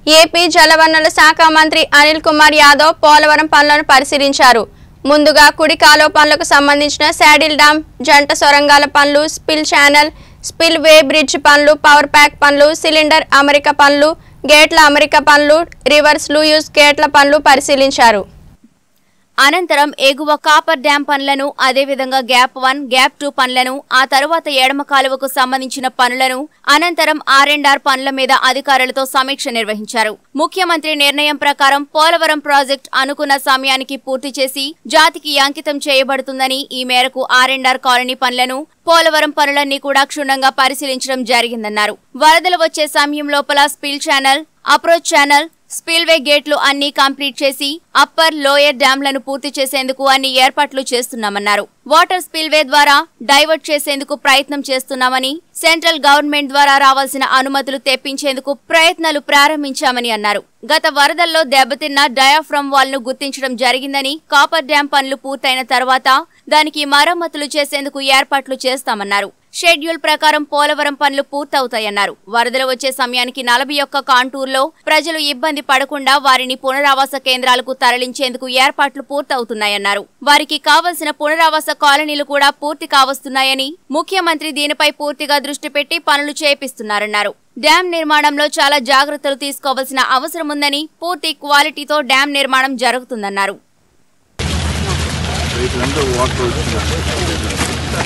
AP జలవనరుల శాఖ మంత్రి అనిల్ కుమార్ యాదవ్ పోలవరం పనులను పరిశీలించారు ముందుగా కుడి కాలువ పనులకు సంబంధించిన శాడిల్ డామ్ జంట సొరంగాల పనులు spill channel spillway bridge పనులు పవర్ ప్యాక్ పనులు సిలిండర్ అమరిక పనులు గేట్ల అమరిక పనులు రివర్స్ లూయూస్ గేట్ల పనులు పరిశీలించారు అనంతరం ఎగువ కాపర్ డ్యాం పనులను అదేవిధంగా గ్యాప్ వన్ గ్యాప్ టూ పనులను ఆ తరువాత ఎడమ కాలువకు సంబంధించిన పనులను అనంతరం ఆర్ అండ్ ఆర్ పనుల మీద అధికారులతో సమీక్ష నిర్వహించారు ముఖ్యమంత్రి నిర్ణయం ప్రకారం పోలవరం ప్రాజెక్ట్ అనుకున్న సమయానికి పూర్తి చేసి జాతికి అంకితం చేయబడుతుందని ఈ మేరకు ఆర్ అండ్ ఆర్ కాలనీ పనులను పోలవరం పనులన్నీ కూడా క్షుణ్ణంగా పరిశీలించడం జరిగిందన్నారు వరదలు వచ్చే సమయం లోపల spill channel approach channel spillway గేట్లు అన్ని కంప్లీట్ చేసి అప్పర్ లోయర్ డ్యాంలను పూర్తి చేసేందుకు అన్ని ఏర్పాట్లు చేస్తున్నామన్నారు వాటర్ స్పిల్వే ద్వారా డైవర్ట్ చేసేందుకు ప్రయత్నం చేస్తున్నామని సెంట్రల్ గవర్నమెంట్ ద్వారా రావాల్సిన అనుమతులు తెప్పించేందుకు ప్రయత్నాలు ప్రారంభించామని అన్నారు గత వరదల్లో దెబ్బతిన్న డయాఫ్రమ్ వాల్ ను గుర్తించడం జరిగిందని కాపర్ డ్యాం పనులు పూర్తయిన తర్వాత దానికి మరమ్మతులు చేసేందుకు ఏర్పాట్లు చేస్తామన్నారు షెడ్యూల్ ప్రకారం పోలవరం పనులు పూర్తవుతాయన్నారు వరదలు వచ్చే సమయానికి నలభై ఒక్క కాంటూర్లో ప్రజలు ఇబ్బంది పడకుండా వారిని పునరావాస కేంద్రాలకు తరలించేందుకు ఏర్పాట్లు పూర్తవుతున్నాయన్నారు వారికి కావలసిన పునరావాస కాలనీలు కూడా పూర్తి కావస్తున్నాయని ముఖ్యమంత్రి దీనిపై పూర్తిగా దృష్టి పెట్టి పనులు చేపిస్తున్నారన్నారు డ్యాం నిర్మాణంలో చాలా జాగ్రత్తలు తీసుకోవాల్సిన అవసరం ఉందని పూర్తి క్వాలిటీతో డ్యాం నిర్మాణం జరుగుతుందన్నారు రైతులంతా వాటర్ వచ్చిందండి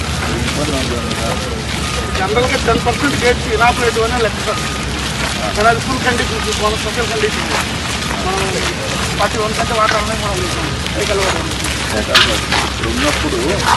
జనరల్గా టెన్ పర్సెంట్ గేట్స్ ఇనాపరేటివ్ అనే లెక్క సార్ కానీ అది ఫుల్ కండిషన్ మన స్పెషల్ కండిషన్ మనం ఫార్టీ వన్ కంటే వాటర్ అనేది మనం వెహికల్ వాటర్ ఇప్పుడు ఉన్నప్పుడు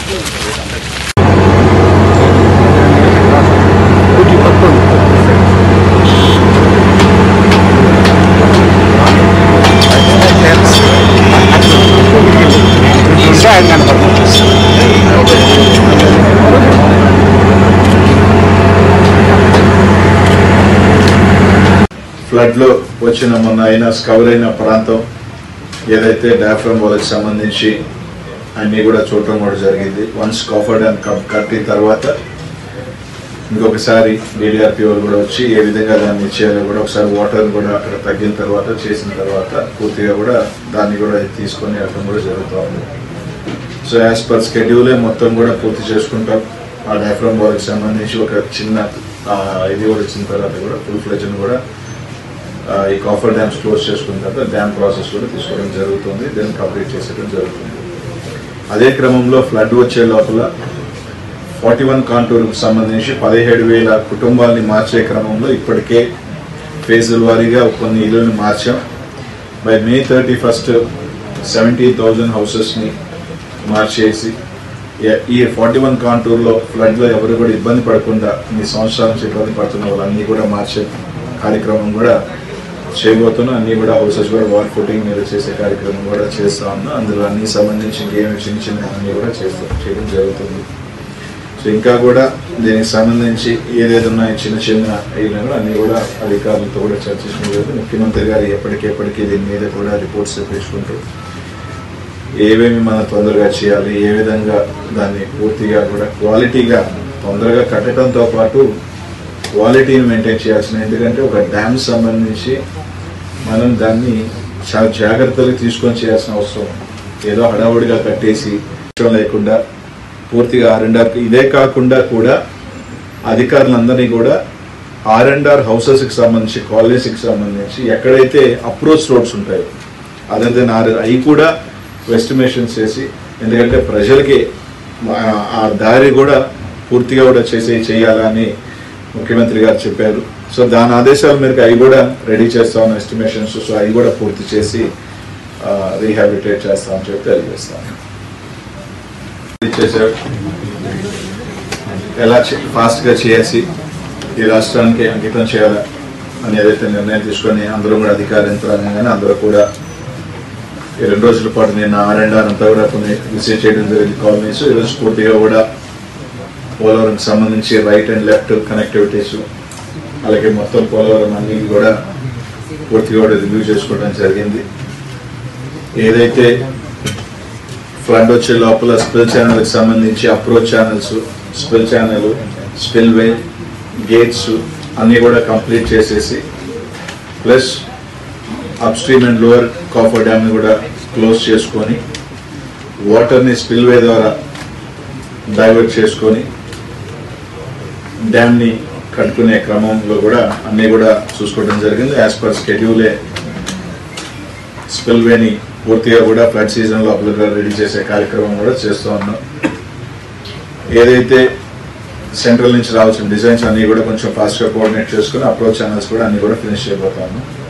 ఫ్లడ్ లో వచ్చిన మొన్న అయిన కవర్ అయిన ప్రాంతం ఏదైతే డాఫ్రమ్ వాళ్ళకి సంబంధించి అన్ని కూడా చూడటం కూడా జరిగింది వన్స్ కాఫర్ డ్యామ్ కప్ కట్టిన తర్వాత ఇంకొకసారి డీడీఆర్పీ వాళ్ళు కూడా వచ్చి ఏ విధంగా దాన్ని చేయాలో కూడా ఒకసారి వాటర్ కూడా అక్కడ తగ్గిన తర్వాత చేసిన తర్వాత పూర్తిగా కూడా దాన్ని కూడా తీసుకొని వెళ్ళడం కూడా జరుగుతూ ఉంది సో యాజ్ పర్ స్కెడ్యూలే మొత్తం కూడా పూర్తి చేసుకుంటాం ఆ డయాఫ్రమ్ వాళ్ళకి సంబంధించి ఒక చిన్న ఆ, ఇది కూడా వచ్చిన తర్వాత కూడా ఫుల్ ఫ్లెజ్ కూడా ఆ, ఈ కాఫర్ డ్యామ్స్ క్లోజ్ చేసుకున్న తర్వాత డ్యామ్ ప్రాసెస్ కూడా తీసుకోవడం జరుగుతుంది దాన్ని కంప్లీట్ చేసేయడం జరుగుతుంది అదే క్రమంలో ఫ్లడ్ వచ్చే లోపల ఫార్టీ వన్ కాంటూర్కి సంబంధించి పదిహేడు వేల కుటుంబాలని మార్చే క్రమంలో ఇప్పటికే ఫేజుల వారీగా కొన్ని ఇళ్ళని మార్చాం by May thirty first seventy thousand హౌసెస్ని మార్చేసి ఏ- ఈ ఫార్టీ వన్ కాంటూర్లో ఫ్లడ్లో ఎవరు కూడా ఇబ్బంది పడకుండా ఈ సంవత్సరాల నుంచి ఇబ్బంది పడుతున్న వాళ్ళన్నీ కూడా మార్చే కార్యక్రమం కూడా చేయబోతున్నాం అన్ని కూడా హౌసెస్ కూడా వాల్ ఫుటింగ్ మీద చేసే కార్యక్రమం కూడా చేస్తా ఉన్నాం అందులో అన్ని సంబంధించి ఇంకేమి చిన్న చిన్న అన్ని కూడా చేస్తాం చేయడం జరుగుతుంది సో ఇంకా కూడా దీనికి సంబంధించి ఏదేది ఉన్నాయో చిన్న చిన్న అయినా కూడా అన్ని కూడా అధికారులతో కూడా చర్చించడం జరుగుతుంది ముఖ్యమంత్రి గారు ఎప్పటికెప్పటికీ దీని మీద కూడా రిపోర్ట్స్ తెప్పించుకుంటూ ఏమేమి మనం తొందరగా చేయాలి ఏ విధంగా దాన్ని పూర్తిగా కూడా క్వాలిటీగా తొందరగా కట్టడంతో పాటు క్వాలిటీని మెయింటైన్ చేయాల్సిన ఎందుకంటే ఒక డ్యామ్ సంబంధించి మనం దాన్ని చాలా జాగ్రత్తలు తీసుకొని చేయాల్సిన అవసరం ఉంది. ఏదో హడావుడిగా కట్టేసి ఇష్టం లేకుండా పూర్తిగా ఆర్ అండ్ ఆర్ ఇదే కాకుండా కూడా అధికారులందరినీ కూడా ఆర్ అండ్ ఆర్ హౌసెస్కి సంబంధించి కాలనీస్కి సంబంధించి ఎక్కడైతే అప్రోచ్ రోడ్స్ ఉంటాయో అదర్ దెన్ ఆర్ అవి కూడా ఎస్టిమేషన్స్ చేసి ఎందుకంటే ప్రజలకి ఆ- ఆ దారి కూడా పూర్తిగా కూడా చేసే చేయాలని ముఖ్యమంత్రి గారు చెప్పారు సో దాని ఆదేశాల మేరకు అవి కూడా రెడీ చేస్తామని ఎస్టిమేషన్స్ సో అవి కూడా పూర్తి చేసి రీహాబిలిటేట్ చేస్తామని చెప్పి తెలియజేస్తాను చేశారు ఎలా ఫాస్ట్గా చేసి ఈ రాష్ట్రానికి అంకితం చేయాలా అని ఏదైతే నిర్ణయం తీసుకొని అందరూ కూడా అధికార యంత్రాంగం కానీ అందరూ కూడా ఈ రెండు రోజుల పాటు నేను ఆర్ అండ్ ఆర్ అంతా కూడా కొన్ని విజిట్ చేయడం జరిగింది కాలనీస్ ఈరోజు పూర్తిగా కూడా పోలవరంకి సంబంధించి రైట్ అండ్ లెఫ్ట్ కనెక్టివిటీస్ అలాగే మొత్తం పోలవరం అన్ని కూడా పూర్తిగా కూడా రివ్యూ చేసుకోవడం జరిగింది ఏదైతే ఫ్లడ్ వచ్చే లోపల స్పిల్ ఛానల్కి సంబంధించి approach channels spill channel spillway gates అన్నీ కూడా కంప్లీట్ చేసేసి plus upstream and lower coffer డ్యామ్ని కూడా క్లోజ్ చేసుకొని వాటర్ని స్పిల్వే ద్వారా డైవర్ట్ చేసుకొని డ్యామ్ని కట్టుకునే క్రమంలో కూడా అన్నీ కూడా చూసుకోవడం జరిగింది యాజ్ పర్ స్కెడ్యూలే స్పిల్వేని పూర్తిగా కూడా ఫ్లడ్ సీజన్ లోపల రెడీ చేసే కార్యక్రమం కూడా చేస్తూ ఉన్నాం ఏదైతే సెంట్రల్ నుంచి రావాల్సిన డిజైన్స్ అన్ని కూడా కొంచెం ఫాస్ట్గా కోఆర్డినేట్ చేసుకుని అప్రోచ్ ఛానల్స్ కూడా అన్ని కూడా ఫినిష్ చేయబోతా ఉన్నాం